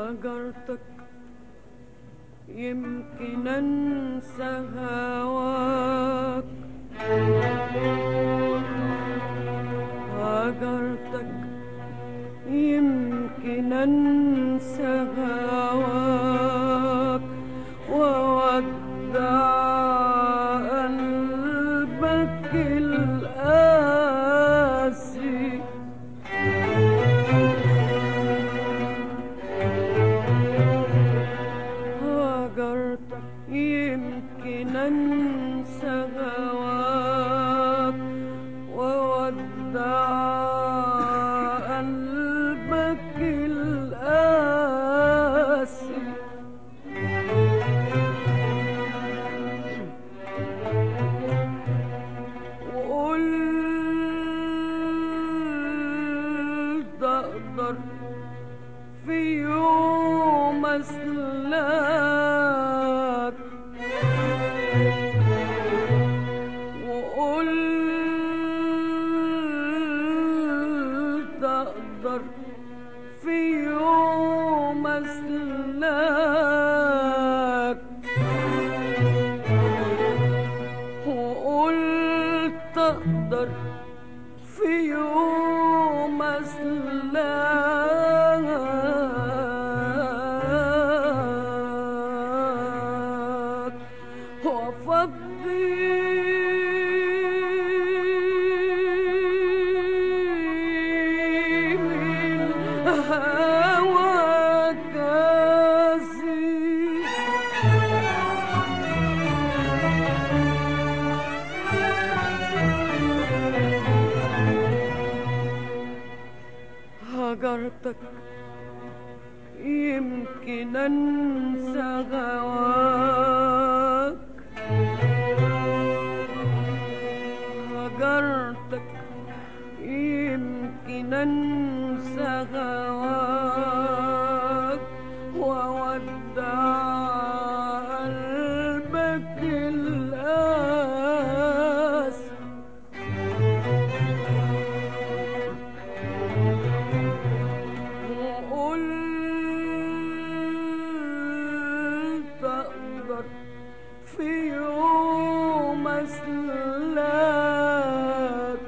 هجرتك يمكن انسى هواك هجرتك يمكن انسى هواك وودع قلبك القاسي هجرتك يمكن انسى هواك وودع قلبك القاسي وقلت اقدر في يوم اسلاك وقلت اقدر في يوم اسلاك وقلت اقدر في يوم اسلاك وافضي من هواك كاسي هجرتك يمكن انسى هواك هجرتك يمكن انسى هواك وودع قلبك القاسي وقلت أقدر في يوم أسلاك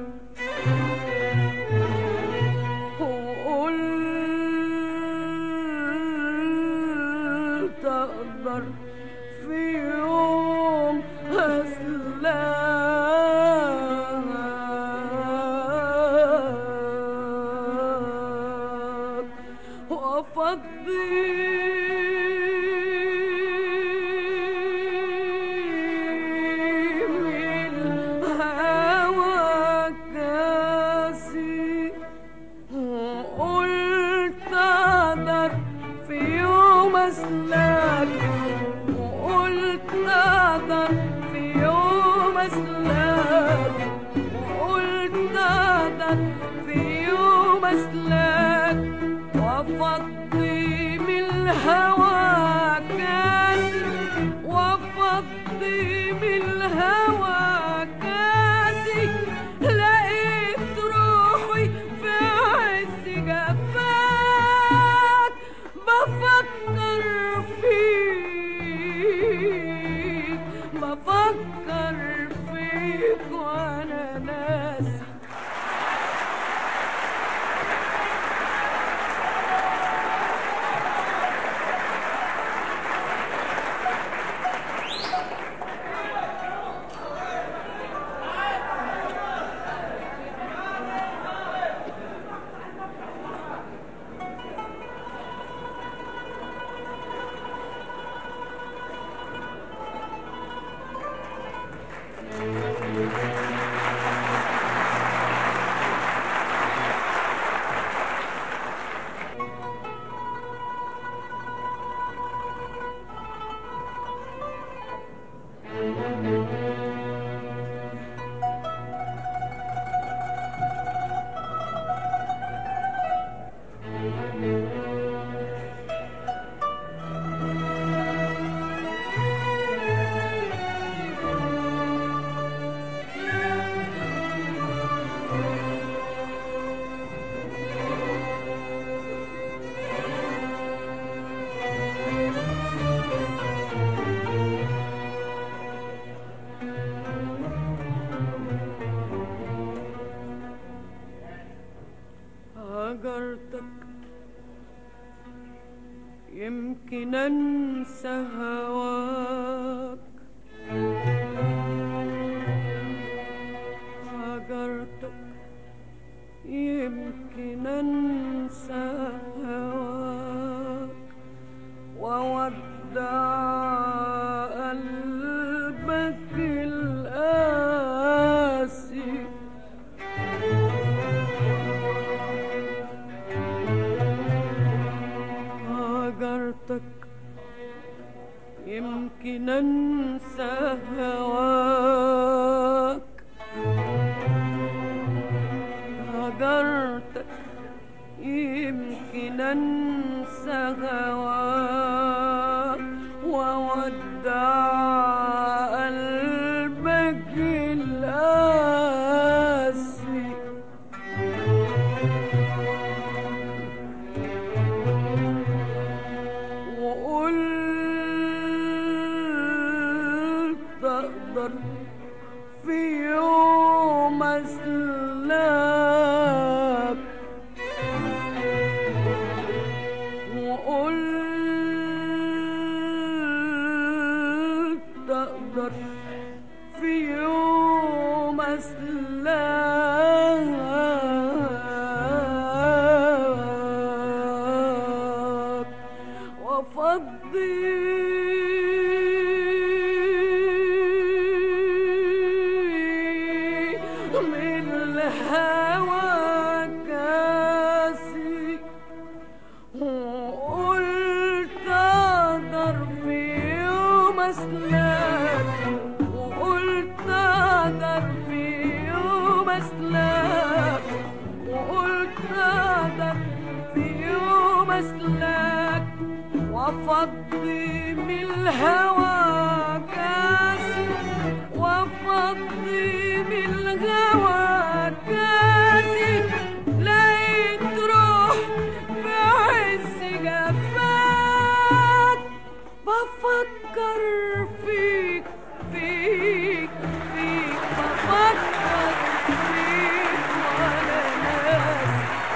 وقلت أقدر في يوم أسلاك وأفضي من هواك كاسي وقلت أقدر في يوم أسلاك وقلت أقدر في يوم أسلاك وقلت أقدر في يوم أسلاك وأفضي من الهوى كاسي وأفضي من الهوى كاسي لقيت روحي في عز جفاك بفكر فيك بفكر فيك وانا ناسي يمكن انسى هواك هجرتك يمكن انسى هواك وودع قلبك القاسي هاجرتك يمكن انسى هواك هاجرتك يمكن انسى هواك وودع قلبك القاسي وقلت اقدر في يوم اسلك وقلت اقدر في يوم اسلك وافضي من الهوى كاسي وقلت اقدر في يوم اسلك وقلت اقدر في يوم اسلك وقلت اقدر في يوم اسلك وافضي من الهوى كاسي وافضي من الهوى كاسي لقيت روح في عز جفاك بفكر فيك فيك فيك بفكر فيك وانا ناسي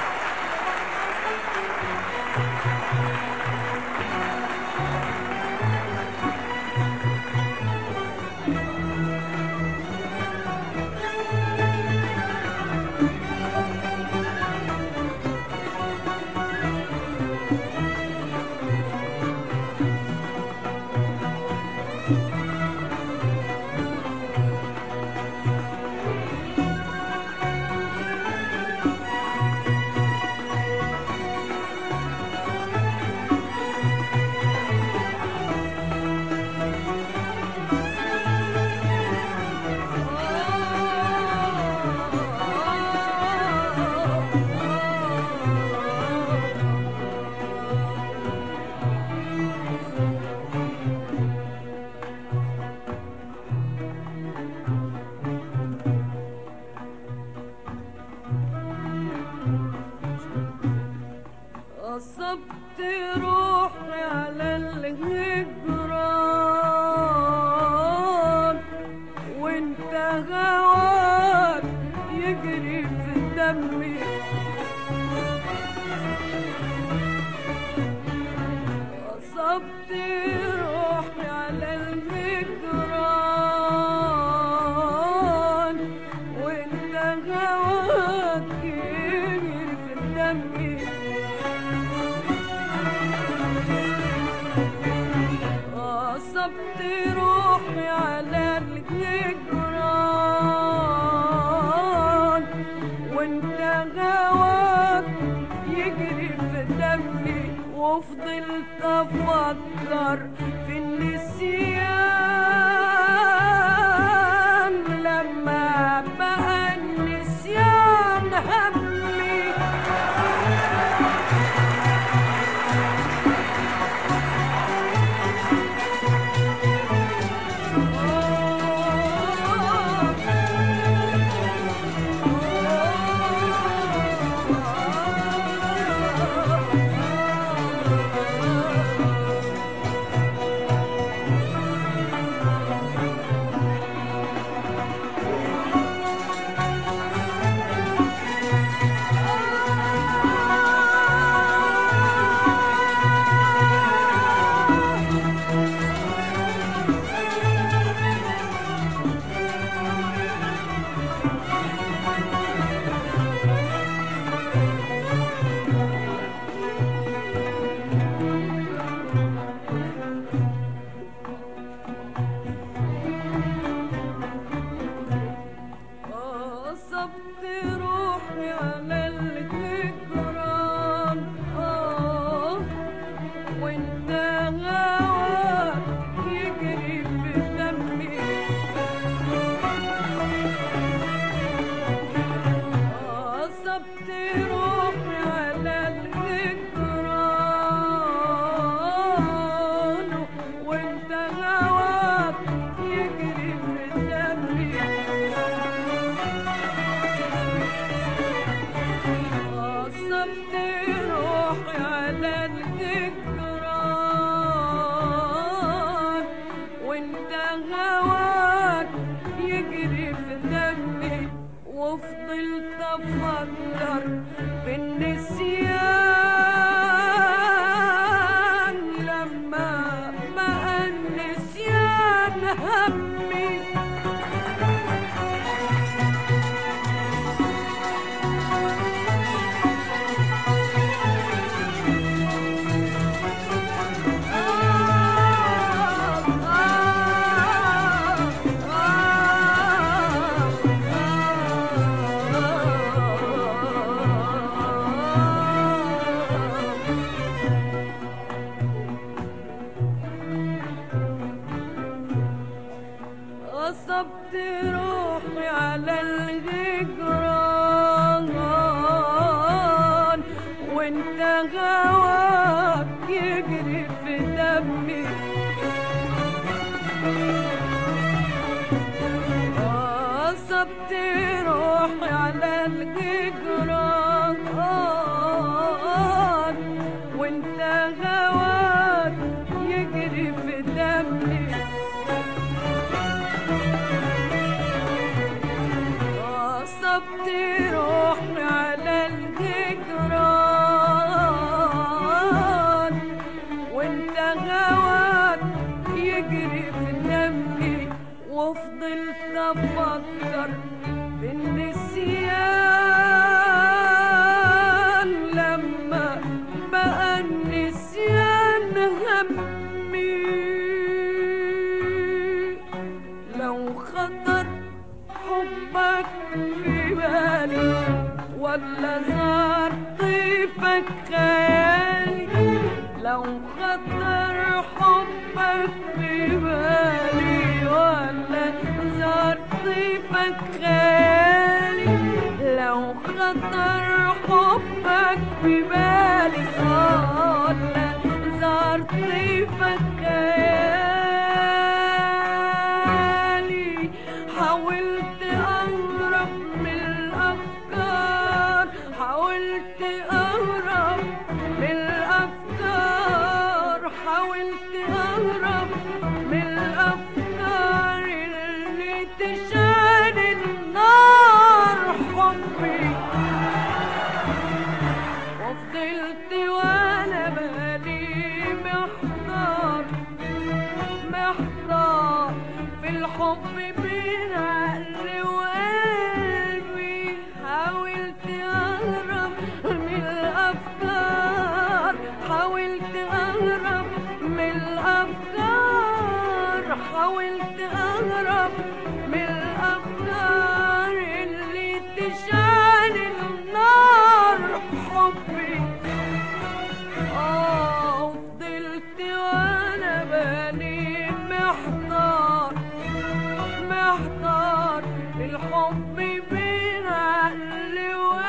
غصبت روحي على الهجران وانت هواك يجري في دمي غصبت روحي على الهجران وانت هواك يجري في دمي غصبت روحي على الجدران وانت هواك يجري في دمي وفضلت افكر في النسيان لما بقى النسيان همي روحي على الهجران وانت هواك يجري في دمي غصبت روحي على الهجران وانت هواك يجري في دمي غصبت روحي على الهجران وانت هواك يجري في دمي وفضلت افكر في النسيان لما بقى النسيان همي لو خطر حبك في بالي ولا زار طيفك خيالي لو خطر حبك في بالي ولا زار طيفك خيالي لو خطر حبك في بالي ولا زار طيفك خيالي حاولت أهرب من الأفكار حاولت أهرب من الأفكار حاولت أهرب من الأفكار اللي تشعل النار حبي وفضلت وانا بالي محتار محتار في الحب بين عقلي وقلبي حاولت اهرب من الافكار حاولت اهرب من الافكار حاولت اهرب من الافكار اللي تشعل النار حبي آه فضلت وانا بالي محتار محتار في الحب بين عقلي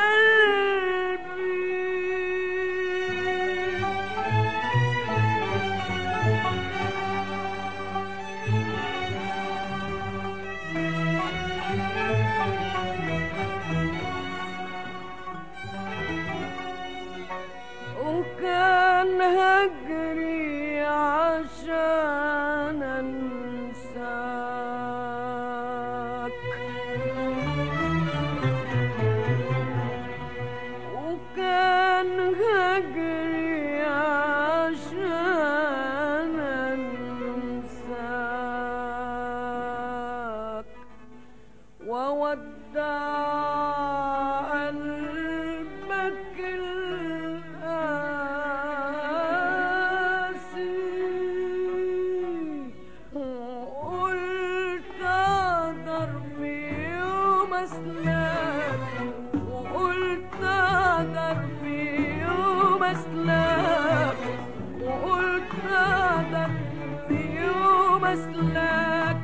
وكان هجري عشان انساك وكان هجري عشان انساك وودع قلبك القاسي وقلت اقدر في يوم اسلاك وقلت اقدر في يوم اسلاك وقلت اقدر في يوم اسلاك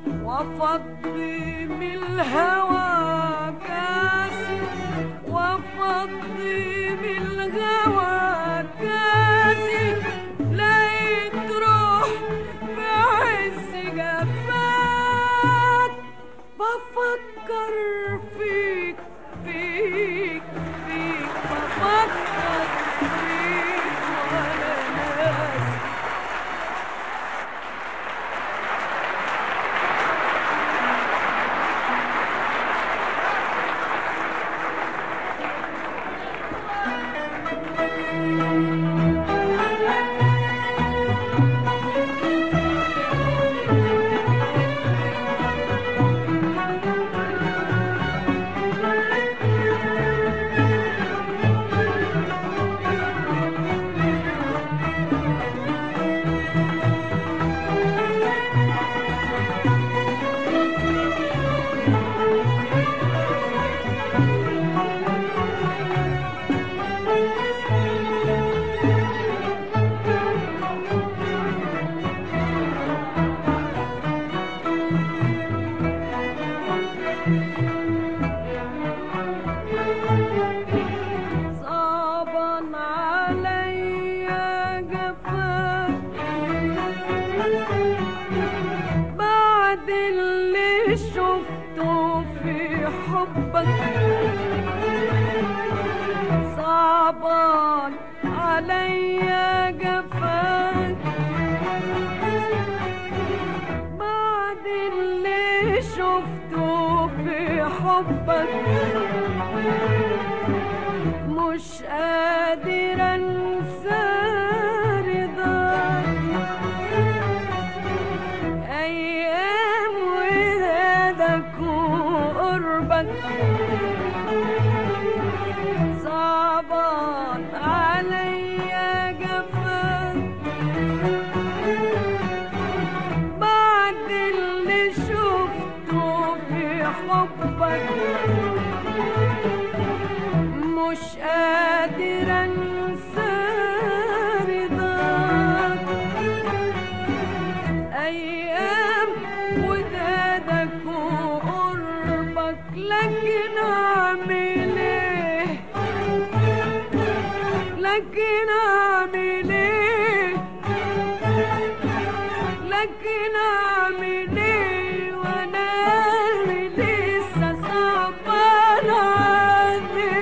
وافضي من الهوى كاسي وافضي من الهوى كاسي لقيت روح في عز جفاك بفكر فيك فيك فيك بفكر فيك وانا ناسي حبك صعبان عليا جفاك بعد اللي شفته في حبك مش قادر انسى رضاك ايام ولادك وقربك صعبان عليا جفاك بعد اللي شفته في حبك مش قادر انسى رضاك ايام ودادك وقربك لكن اعمل ايه لكن اعمل ايه لكن اعمل ايه وانا قلبي لسه صعبان عليه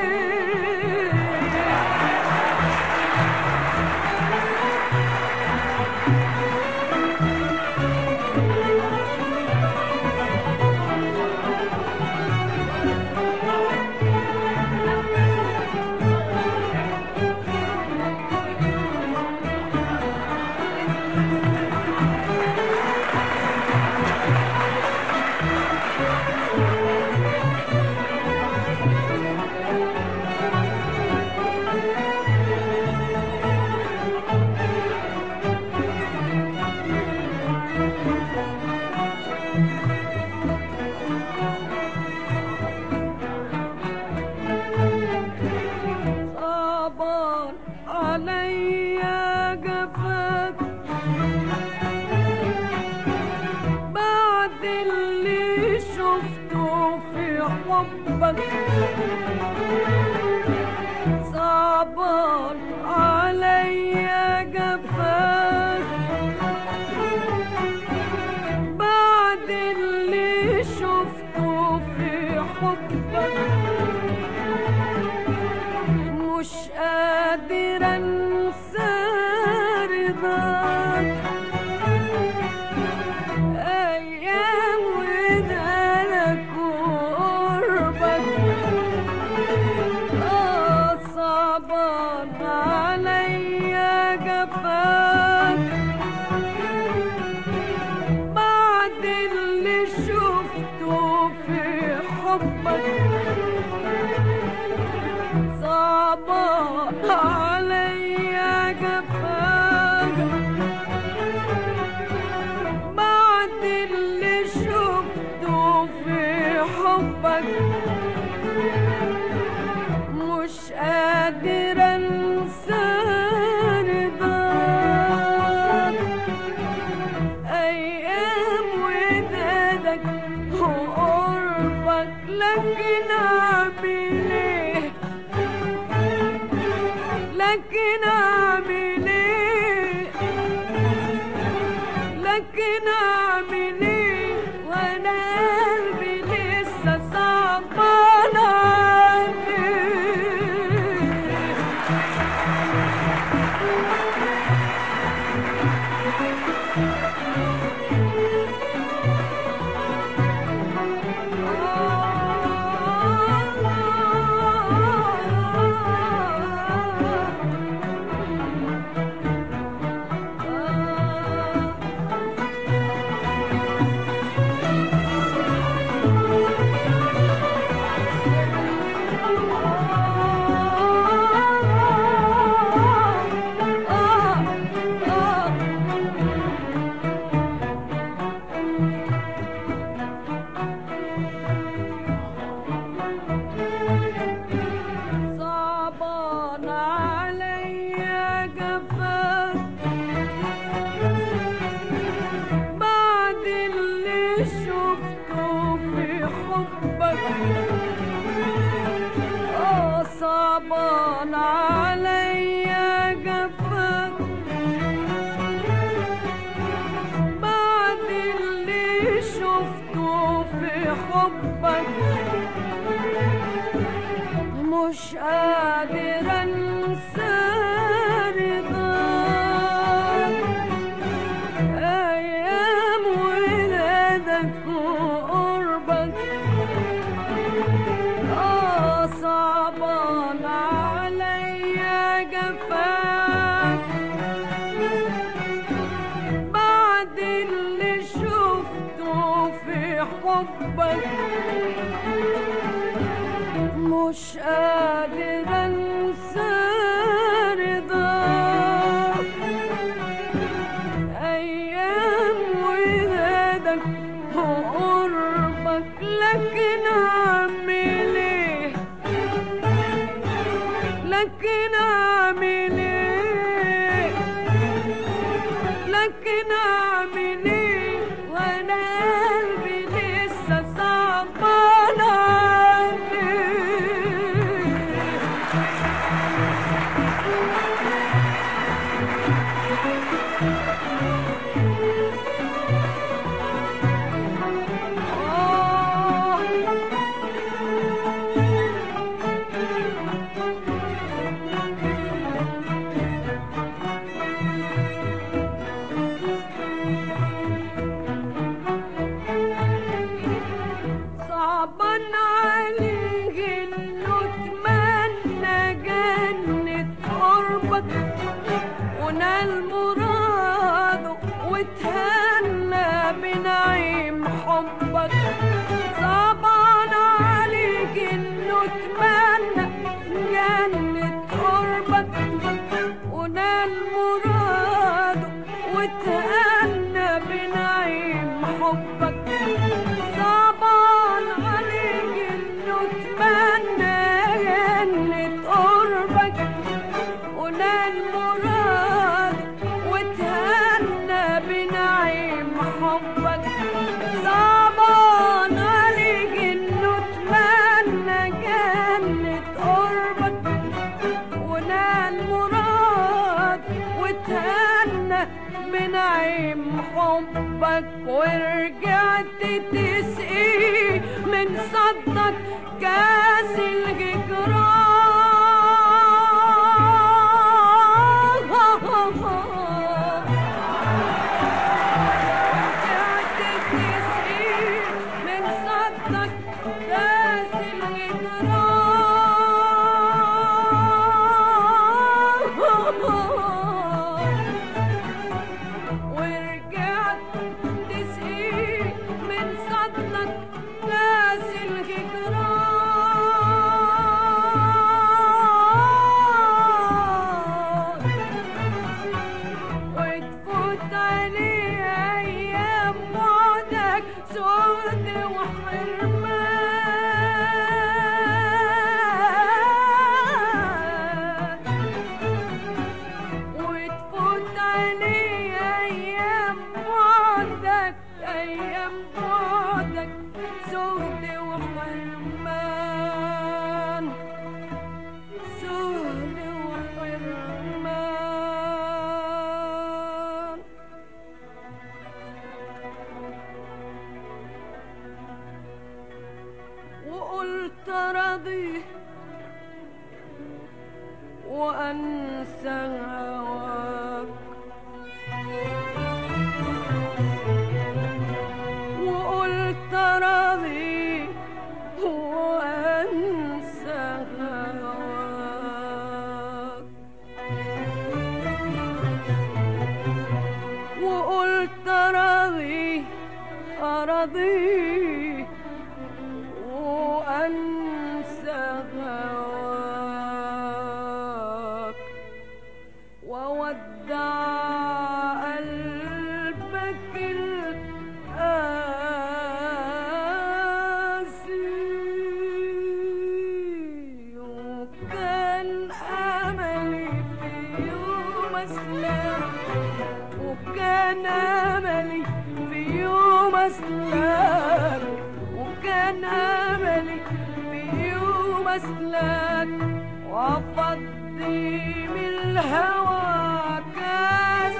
صعبان عليا جفاك بعد اللي شفته في حبك صعبان عليا جفاك بعد اللي شفته في حبك مش قادر انسى رضاك ايام ودانك وقربك اه صعبان عليا جفاك بعد اللي شفته في حبك صعبان عليا جفاك بعد اللي شفته في حبك مش قادر انسى رضاك ايام ودادك وقربك لكن اعمل ايه لكن اعمل ايه لكن اعمل ايه وانا قلبي لسه صعبان عليه صعبان عليا جفاك بعد اللي شفته في حبك اه صعبان عليا جفاك بعد اللي شفته في حبك حبك مش قادر انسى رضاك ايام ودادك وقربك لكن اعمل ايه لكن اعمل ايه لكن اعمل ايه وانا قلبي لسه صعبان عليه صعبان عليه انه اتمنى جنة قربك ونال مراده وتهنى بنعيم حبك صعبان عليك انه اتمنى جنة قربك ونال مراده وتهنى بنعيم حبك صعبان عليك انه اتمنى جنة قربك ونال مراد وتهنى بنعيم حبك صعبان عليك انه اتمنى جنة قربك ونال مراد وتهنى بنعيم حبك ورجعت تسقي من صدك كاس الجدران رجعت تسقي من صدك كاس الجدران ورجعت تسقي من صدك كاس الهجران وتفوت عليه ايام بعدك سود وحرمان وتفوت عليه ايام بعدك ايام بعدك سود وحرمان سود وحرمان وقلت راضي وانسى هواك وقلت راضي وانسى هواك وقلت راضي أراضي وأنسى هواك وودع قلبك القاسي وكان أملي في يوم أسلم وكان أملي في يوم أسلك وكان أملي في يوم أسلك وأفضي من الهوى كاس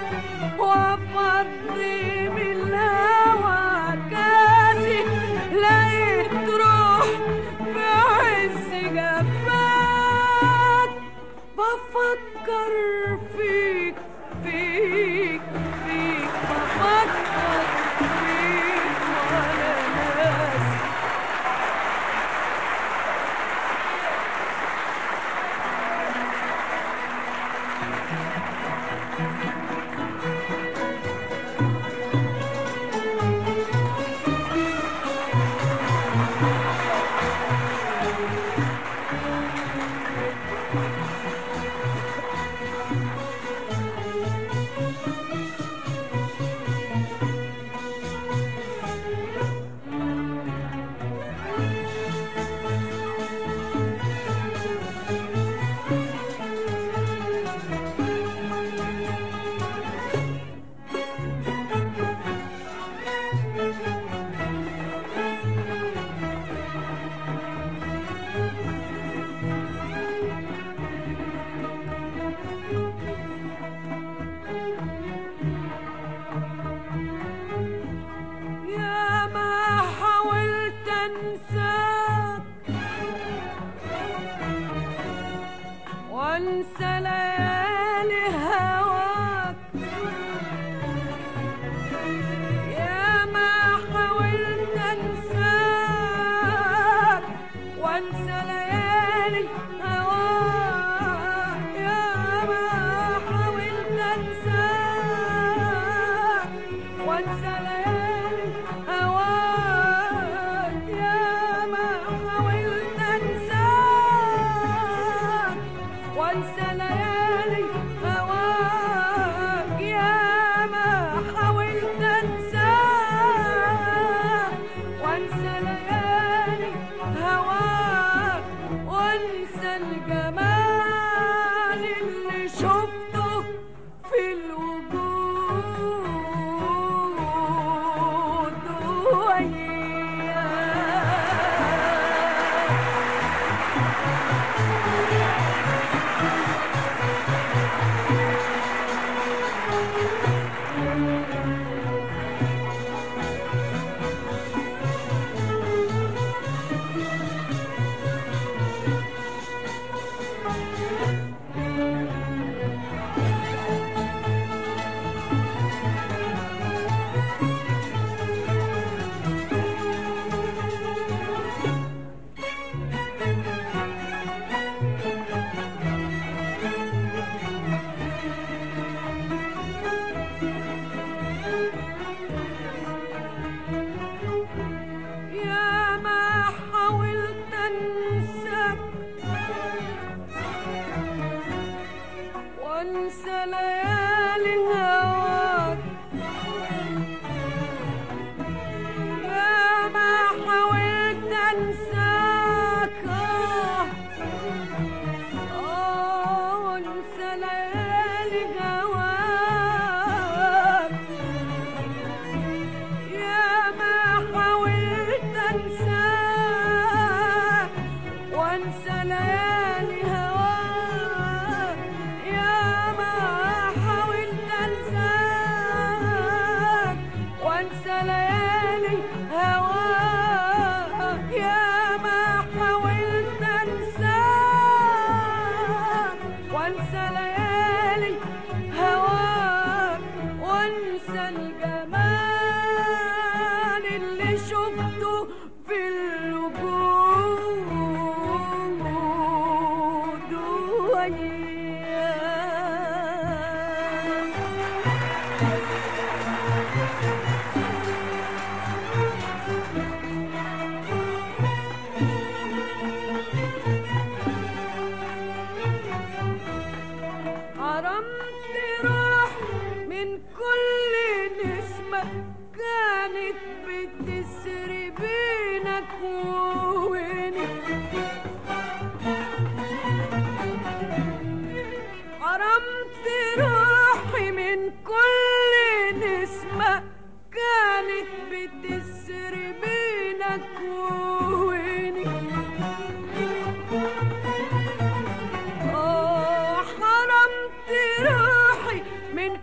وأفضي من الهوى كاسي لقيت روح في عز جفاك بفكر فيك فيك فيك بفكر فيك ولا ناس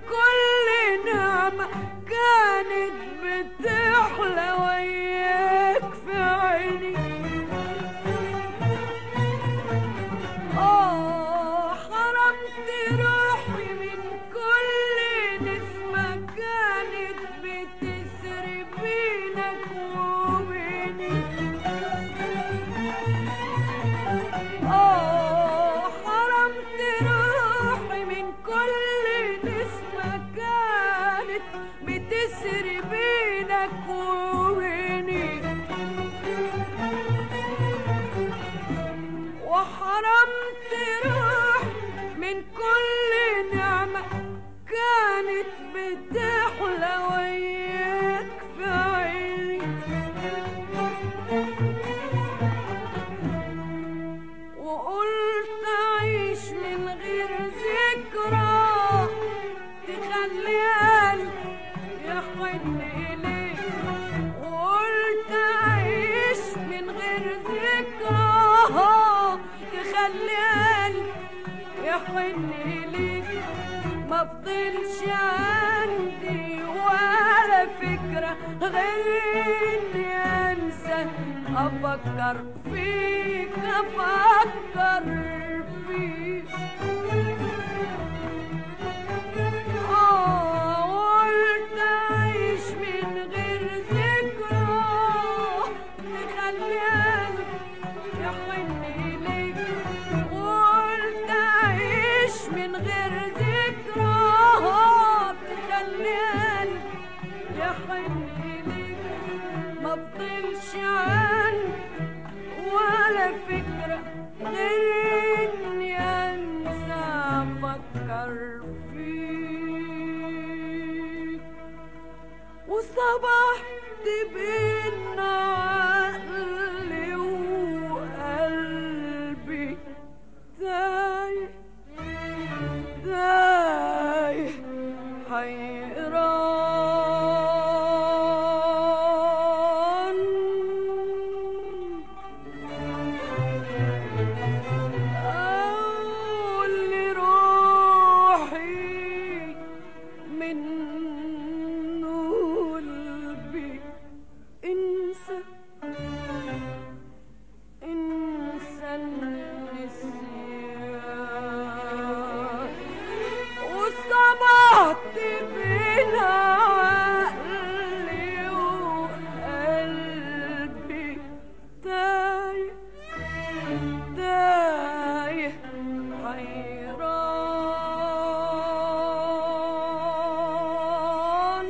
كل نعمة كانت بتحلى وياك في عيني آه حرمت روحي من كل نسمة كانت بتسري بينك وبيني آه حرمت روحي من كل نسمة كانت بتسري بينك وبيني وحرمت روح من كل نعمة كانت بتحلى وياك في عيني وقلت أعيش من غير ذكرى تخلي قلبي يحن إليك وقلت أعيش من غير ذكرى تخلي قلبي يحن إليك ما فضلش عندي ولا فكرة غير إني أنسى أفكر فيك أفكر فيك آه قلت أعيش من غير ذكرى تخلي قلبي يحن إليك قلت أعيش من غير ذكرى تخلي قلبي يحن إليك ما فضلش عندي ولا فكرة غير إني أنسى أفكر فيك وصبحت بين عقلي وقلبي تايه تايه حيران أقول لروحي من قلبي انسى انسى النسيان وصبحت بين عقلي وقلبي تايه تايه حيران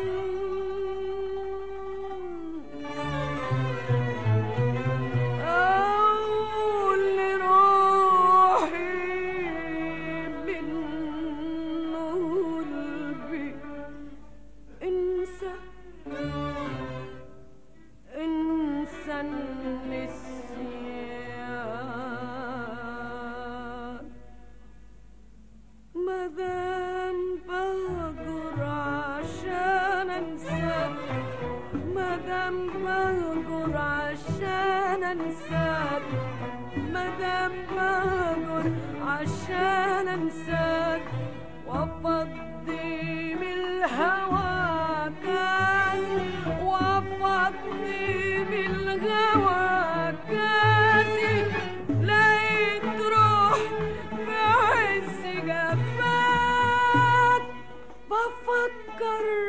أقول لروحي من قلبي انسى انسى النسيان مادام بهجر عشان انساك مادام بهجر عشان انساك مادام بهجر عشان انساك وافضي من الهوى كاسي وافضي من الهوى كاسي لقيت روح في عز جفاك بفكر